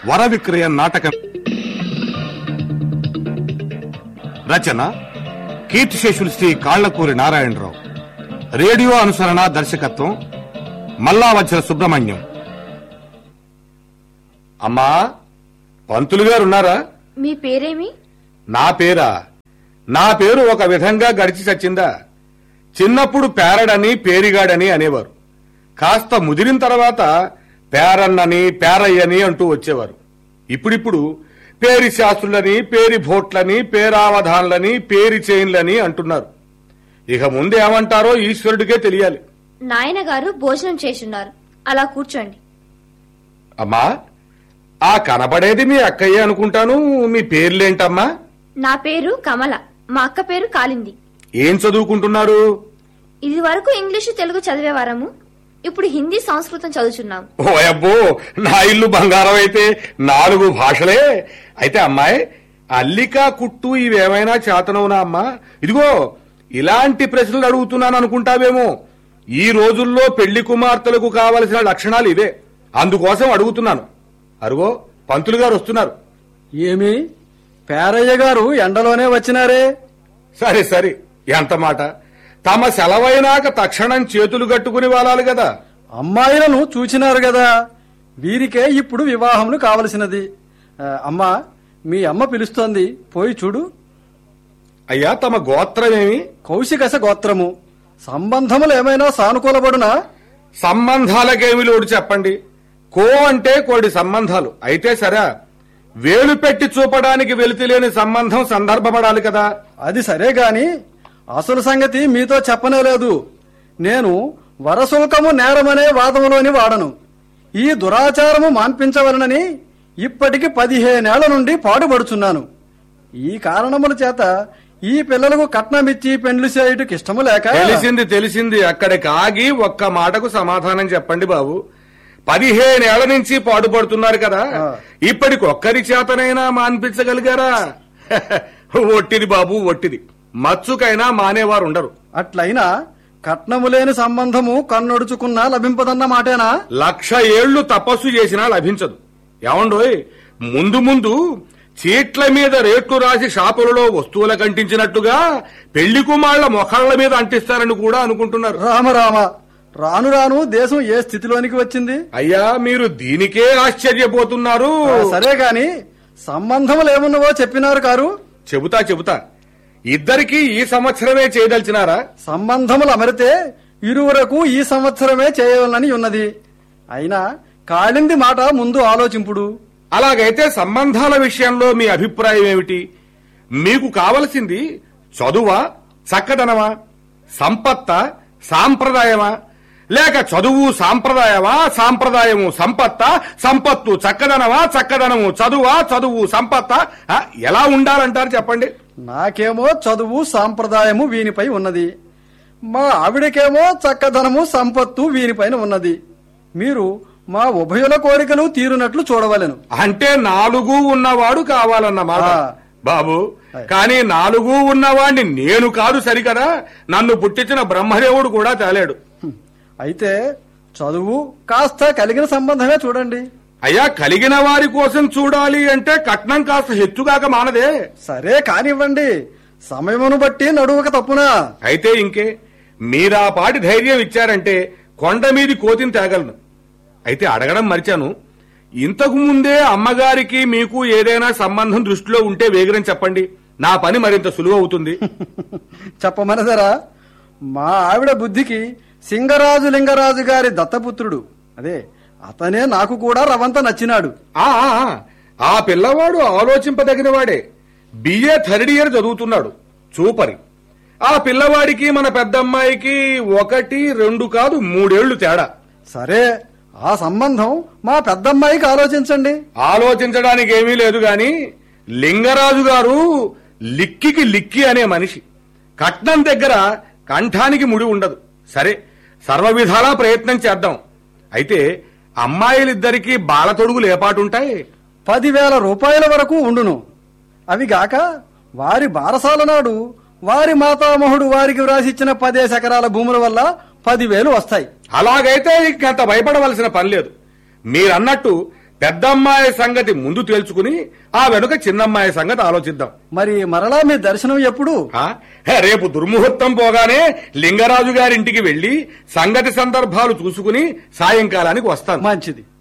వర విక్రయ నాటకం రచన కీర్తిశేషులు శ్రీ కాళ్లకూరి నారాయణరావు రేడియో అనుసరణ దర్శకత్వం మల్లావచ్చల సుబ్రహ్మణ్యం అమ్మా పంతులు గారు ఉన్నారా మీ పేరేమి నా పేరా నా పేరు ఒక విధంగా గడిచి చచ్చిందా చిన్నప్పుడు పేరడని పేరిగాడని అనేవారు కాస్త ముదిరిన తర్వాత పేరన్నని పేరయ్యని అంటూ వచ్చేవారు ఇప్పుడిప్పుడు పేరి శాస్త్రులని పేరి భోట్లని పేరావధాన్లని పేరి చైన్లని అంటున్నారు ఇక ముందు ఏమంటారో ఈశ్వరుడికే తెలియాలి నాయన గారు భోజనం చేసున్నారు అలా కూర్చోండి అమ్మా ఆ కనబడేది మీ అక్కయ్య అనుకుంటాను మీ పేర్లేంటమ్మా నా పేరు కమల మా అక్క పేరు కాలింది ఏం చదువుకుంటున్నారు ఇది వరకు ఇంగ్లీషు తెలుగు చదివేవారము ఇప్పుడు హిందీ సంస్కృతం చదువుచున్నాం ఓ అబ్బో నా ఇల్లు బంగారం అయితే నాలుగు భాషలే అయితే అమ్మాయి అల్లిక కుట్టు ఇవేమైనా చేతనవునా అమ్మా ఇదిగో ఇలాంటి ప్రశ్నలు అడుగుతున్నాను అనుకుంటావేమో ఈ రోజుల్లో పెళ్లి కుమార్తెలకు కావలసిన లక్షణాలు ఇవే అందుకోసం అడుగుతున్నాను అరుగో పంతులు గారు వస్తున్నారు ఏమి పేరయ్య గారు ఎండలోనే వచ్చినారే సరే సరే ఎంత మాట తమ సెలవైనాక తక్షణం చేతులు కట్టుకుని వాలాలి కదా అమ్మాయిలను చూచినారు కదా వీరికే ఇప్పుడు వివాహములు కావలసినది ఆ, అమ్మా మీ అమ్మ పిలుస్తోంది పోయి చూడు అయ్యా తమ గోత్రమేమి కౌశికస గోత్రము సంబంధములు ఏమైనా సానుకూలబడునా సంబంధాలకేమి లోడు చెప్పండి కో అంటే కోడి సంబంధాలు అయితే సరే వేలు పెట్టి చూపడానికి వెలితిలేని సంబంధం సందర్భపడాలి కదా అది సరే గాని అసలు సంగతి మీతో చెప్పనే లేదు నేను వరశుల్కము నేరమనే వాదములోని వాడను ఈ దురాచారము మాన్పించవలనని ఇప్పటికి పదిహేనేళ్ల నుండి పాటుపడుచున్నాను ఈ కారణముల చేత ఈ పిల్లలకు కట్నమిచ్చి పెండ్లు చేయుటకు ఇష్టము లేక తెలిసింది తెలిసింది అక్కడికి ఆగి ఒక్క మాటకు సమాధానం చెప్పండి బాబు పదిహేనేళ్ల నుంచి పాటుపడుతున్నారు కదా ఆ. ఇప్పటికి ఒక్కరి చేతనైనా మాన్పించగలిగారా ఒట్టిది బాబు ఒట్టిది మచ్చుకైనా మానేవారు ఉండరు అట్లయినా కట్నము లేని సంబంధము కన్నొడుచుకున్నా లభింపదన్న మాటేనా లక్ష ఏళ్లు తపస్సు చేసినా లభించదు ఏమండోయ్ ముందు ముందు చీట్ల మీద రేట్లు రాసి షాపులలో వస్తువుల కంటించినట్టుగా పెళ్లి కుమాళ్ల మొఖాళ్ల మీద అంటిస్తారని కూడా అనుకుంటున్నారు రామ రామ రాను రాను దేశం ఏ స్థితిలోనికి వచ్చింది అయ్యా మీరు దీనికే ఆశ్చర్యపోతున్నారు ఆ, సరే గాని సంబంధములు ఏమున్నవో చెప్పినారు కారు చెబుతా చెబుతా ఇద్దరికి ఈ సంవత్సరమే చేయదలిచినారా సంబంధములు అమరితే ఇరువురకు ఈ సంవత్సరమే చేయవలనని ఉన్నది అయినా కాళింది మాట ముందు ఆలోచింపుడు అలాగైతే సంబంధాల విషయంలో మీ అభిప్రాయం ఏమిటి మీకు కావలసింది చదువా చక్కదనమా సంపత్త సాంప్రదాయమా లేక చదువు సాంప్రదాయమా సాంప్రదాయము సంపత్త సంపత్తు చక్కదనమా చక్కదనము చదువా చదువు సంపత్త ఆ, ఎలా ఉండాలంటారు చెప్పండి నాకేమో చదువు సాంప్రదాయము వీనిపై ఉన్నది మా ఆవిడకేమో చక్కదనము సంపత్తు వీనిపైన ఉన్నది మీరు మా ఉభయుల కోరికలు తీరునట్లు చూడవలెను అంటే నాలుగు ఉన్నవాడు కావాలన్నమాట ఆ. బాబు కానీ నాలుగు ఉన్నవాడిని నేను కాదు సరికదా నన్ను పుట్టించిన బ్రహ్మదేవుడు కూడా తేలేడు హ్మ్. అయితే చదువు కాస్త కలిగిన సంబంధమే చూడండి అయ్యా కలిగిన వారి కోసం చూడాలి అంటే కట్నం కాస్త హెచ్చుగాక మానదే సరే కానివ్వండి సమయమును బట్టి నడువక తప్పునా అయితే ఇంకే మీరా పాటి ధైర్యం ఇచ్చారంటే కొండ మీది కోతిని తేగలను అయితే అడగడం మర్చాను ఇంతకు ముందే అమ్మగారికి మీకు ఏదైనా సంబంధం దృష్టిలో ఉంటే వేగరం చెప్పండి నా పని మరింత సులువు అవుతుంది చెప్పమనదరా మా ఆవిడ బుద్ధికి సింగరాజు లింగరాజు గారి దత్తపుత్రుడు అదే అతనే నాకు కూడా రవంత నచ్చినాడు ఆ ఆ, ఆ, ఆ పిల్లవాడు ఆలోచింపదగిన వాడే బిఏ థర్డ్ ఇయర్ చదువుతున్నాడు చూపరి ఆ పిల్లవాడికి మన పెద్దమ్మాయికి ఒకటి రెండు కాదు మూడేళ్లు తేడా సరే ఆ సంబంధం మా పెద్దమ్మాయికి ఆలోచించండి ఆలోచించడానికి ఏమీ లేదు గాని లింగరాజు గారు లిక్కికి లిక్కి అనే మనిషి కట్నం దగ్గర కంఠానికి ముడి ఉండదు సరే సర్వ విధాలా ప్రయత్నం చేద్దాం అయితే అమ్మాయిలిద్దరికీ బాల తొడుగులు ఏపాటుంటాయి పదివేల రూపాయల వరకు ఉండును అవి గాక వారి బారసాల నాడు వారి మాతామహుడు వారికి వ్రాసిచ్చిన పదేసి ఎకరాల భూముల వల్ల పదివేలు వస్తాయి అలాగైతే ఇంకంత భయపడవలసిన పని లేదు మీరన్నట్టు పెద్దమ్మాయి సంగతి ముందు తేల్చుకుని ఆ వెనుక చిన్నమ్మాయి సంగతి ఆలోచిద్దాం మరి మరలా మీ దర్శనం ఎప్పుడు ఆ? హే, రేపు దుర్ముహూర్తం పోగానే లింగరాజు గారింటికి వెళ్లి సంగతి సందర్భాలు చూసుకుని సాయంకాలానికి వస్తాను మంచిది